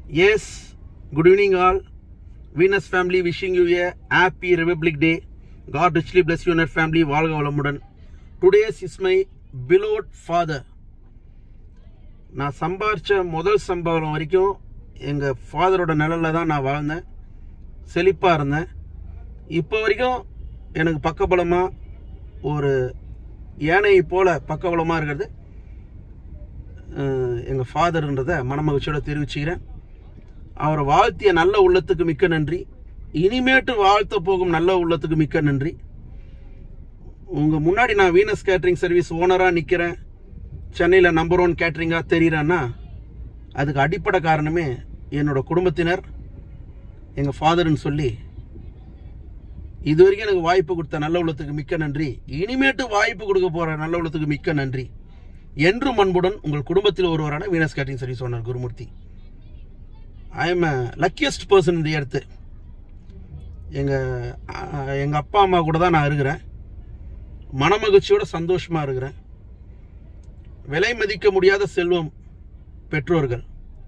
Yes, good evening all. Venus family wishing you a happy Republic Day. God richly bless you and your family. வாழ்க வளமுடன் today's is my beloved father. நான் சம்பாரிச்ச முதல் சம்பளம் வரைக்கும் எங்கள் ஃபாதரோட நிழலில் தான் நான் வாழ்ந்தேன் செழிப்பாக இருந்தேன் இப்போ வரைக்கும் எனக்கு பக்கபலமாக ஒரு யானையை போல பக்கபலமாக இருக்கிறது எங்கள் ஃபாதர்ன்றதை மனமகிழ்ச்சியோட தெரிவிச்சுக்கிறேன் அவரை வாழ்த்திய நல்ல உள்ளத்துக்கு மிக்க நன்றி இனிமேட்டு வாழ்த்த போகும் நல்ல உள்ளத்துக்கு மிக்க நன்றி உங்கள் முன்னாடி நான் வீனஸ் கேட்ரிங் சர்வீஸ் ஓனராக நிற்கிறேன் சென்னையில் நம்பர் ஒன் கேட்ரிங்காக தெரிகிறேன்னா அதுக்கு அடிப்படை காரணமே என்னோட குடும்பத்தினர் எங்கள் ஃபாதர்னு சொல்லி இது வரைக்கும் எனக்கு வாய்ப்பு கொடுத்த நல்ல உள்ளத்துக்கு மிக்க நன்றி இனிமேட்டு வாய்ப்பு கொடுக்க போகிற நல்ல உள்ளத்துக்கு மிக்க நன்றி என்றும் அன்புடன் உங்கள் குடும்பத்தில் ஒருவரான Venus catering service owner Gurumurthy I am luckiest person இந்த எடுத்து எங்கள் எங்கள் அப்பா அம்மா கூட தான் நான் இருக்கிறேன் மனமகிழ்ச்சியோட சந்தோஷமாக இருக்கிறேன் விலை மதிக்க முடியாத செல்வம் பெற்றோர்கள்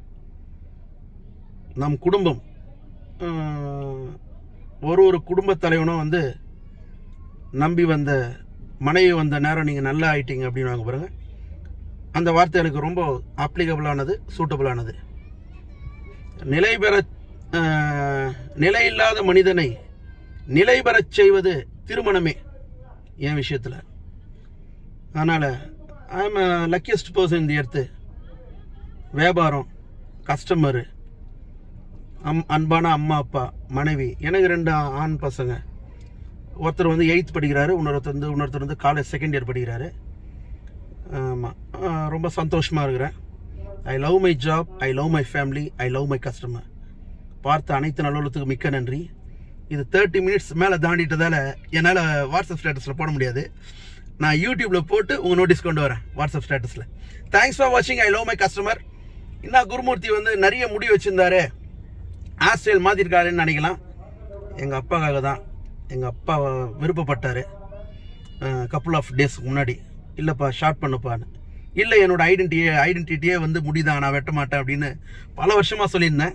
நம் குடும்பம் அஹ், ஒரு ஒரு குடும்பத் தலைவனும் வந்து நம்பி வந்த மனைவி வந்த நேரம் நீங்கள் நல்லா ஆயிட்டீங்க அப்படின்னு வாங்க பாருங்க அந்த வார்த்தை எனக்கு ரொம்ப அப்ளிகபிளானது சூட்டபிளானது நிலை பெற அஹ், நிலை இல்லாத மனிதனை நிலை பெறச் செய்வது திருமணமே என் விஷயத்தில் அதனால் ஐ எம் லக்கியஸ்ட் பர்சன் இந்த எடுத்து வியாபாரம் கஸ்டமரு அம் அன்பான அம்மா அப்பா மனைவி எனக்கு ரெண்டு ஆ- ஆண் பசங்க ஒருத்தர் வந்து எயித் படிக்கிறாரு இன்னொருத்தர் வந்து இன்னொருத்தர் வந்து காலேஜ் செகண்ட் இயர் படிக்கிறாரு ஆமாம் ரொம்ப சந்தோஷமாக இருக்கிறேன் I love my job I love my family I love my customer பார்த்த அனைத்து நல்லுள்ளத்துக்கு மிக்க நன்றி இது தேர்ட்டி மினிட்ஸ் மேலே தாண்டிட்டதால என்னால் வாட்ஸ்அப் ஸ்டேட்டஸில் போட முடியாது நான் யூடியூப்பில் போட்டு உங்கள் நோட்டீஸ் கொண்டு வரேன் வாட்ஸ்அப் ஸ்டேட்டஸில் தேங்க்ஸ் ஃபார் வாட்சிங் ஐ லவ் மை கஸ்டமர் இன்னும் குருமூர்த்தி வந்து நிறைய முடி வச்சுருந்தாரு ஹேர் ஸ்டைல் மாற்றிருக்காருன்னு நினைக்கலாம் எங்கள் அப்பாக்காக தான் எங்கள் அப்பா விருப்பப்பட்டார் கப்புள் ஆஃப் டேஸ்க்கு முன்னாடி இல்லைப்பா ஷார்ட் பண்ணுப்பான்னு இல்லை என்னோட ஐடென்டிட்டியே ஐடென்டிட்டியே வந்து முடிதான் நான் வெட்ட மாட்டேன் அப்படின்னு பல வருஷமாக சொல்லியிருந்தேன்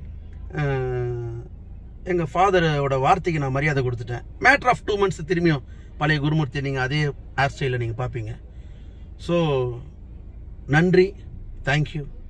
எங்கள் ஃபாதரோட வார்த்தைக்கு நான் மரியாதை கொடுத்துட்டேன் மேட்ரு ஆஃப் டூ மந்த்ஸ் திரும்பியும் பழைய குருமூர்த்தி நீங்கள் அதே ஹேர் ஸ்டைலில் நீங்கள் பார்ப்பீங்க ஸோ நன்றி தேங்க்யூ